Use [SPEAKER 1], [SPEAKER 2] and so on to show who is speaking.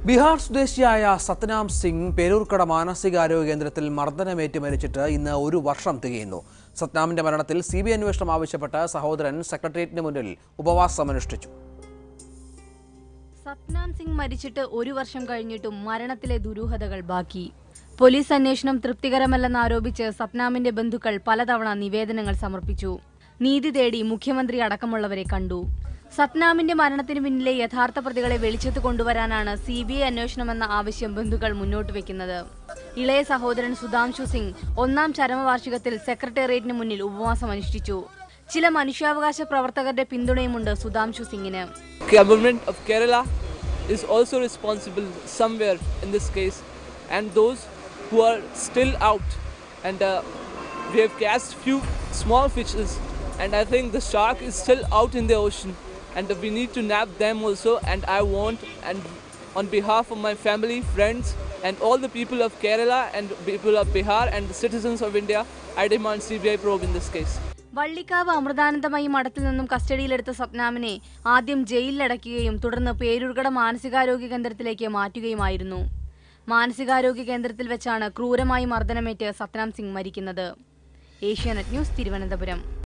[SPEAKER 1] ബീഹാർ സ്വദേശിയായ സത്നാം സിംഗ് പേരൂർക്കട മാനസികാരോഗ്യ കേന്ദ്രത്തിൽ മർദ്ദനമേറ്റ് മരിച്ചിട്ട് ഇന്ന് ഒരു വർഷം തികയുന്നു സത്നാമിന്റെ മരണത്തിൽ സി ബി അന്വേഷണം ആവശ്യപ്പെട്ട് സഹോദരൻ സെക്രട്ടേറിയറ്റിന് മുന്നിൽ ഉപവാസം അനുഷ്ഠിച്ചു
[SPEAKER 2] സത്നാം സിംഗ് മരിച്ചിട്ട് ഒരു വർഷം കഴിഞ്ഞിട്ടും മരണത്തിലെ ദുരൂഹതകൾ ബാക്കി പോലീസ് അന്വേഷണം തൃപ്തികരമല്ലെന്ന് ആരോപിച്ച് സത്നാമിന്റെ ബന്ധുക്കൾ പലതവണ നിവേദനങ്ങൾ സമർപ്പിച്ചു നീതി തേടി മുഖ്യമന്ത്രി അടക്കമുള്ളവരെ കണ്ടു സത്നാമിന്റെ മരണത്തിന് പിന്നിലെ യഥാർത്ഥ പ്രതികളെ വെളിച്ചത്ത് കൊണ്ടുവരാനാണ് സി ബി ഐ അന്വേഷണമെന്ന ആവശ്യം ബന്ധുക്കൾ മുന്നോട്ട് വെക്കുന്നത് ഇളയ സഹോദരൻ സുധാംശു സിംഗ് ഒന്നാം ചരമവാർഷികത്തിൽ സെക്രട്ടേറിയറ്റിന് മുന്നിൽ ഉപവാസം അനുഷ്ഠിച്ചു ചില മനുഷ്യാവകാശ പ്രവർത്തകരുടെ പിന്തുണയുമുണ്ട് സുധാംശു സിംഗിന്
[SPEAKER 3] government of Kerala is also responsible somewhere in this case, and those who are still out. And uh, we have cast few small fishes, and I think the shark is still out in the ocean, and we need to nab them also. And I want, and on behalf of my family, friends, and all the people of Kerala and people of Bihar and the citizens of India, I demand CBI probe in this case.
[SPEAKER 2] Vallikkavu Amritanandamayi മഠത്തിൽ നിന്നും കസ്റ്റഡിയിലെടുത്ത സത്നാമിനെ ആദ്യം ജയിലിലടയ്ക്കുകയും തുടർന്ന് പേരൂർക്കട മാനസികാരോഗ്യ കേന്ദ്രത്തിലേക്ക് മാറ്റുകയുമായിരുന്നു മാനസികാരോഗ്യ കേന്ദ്രത്തിൽ വെച്ചാണ് ക്രൂരമായി മർദ്ദനമേറ്റ് സത്നാം സിംഗ് മരിക്കുന്നത് ഏഷ്യാനെറ്റ് ന്യൂസ് തിരുവനന്തപുരം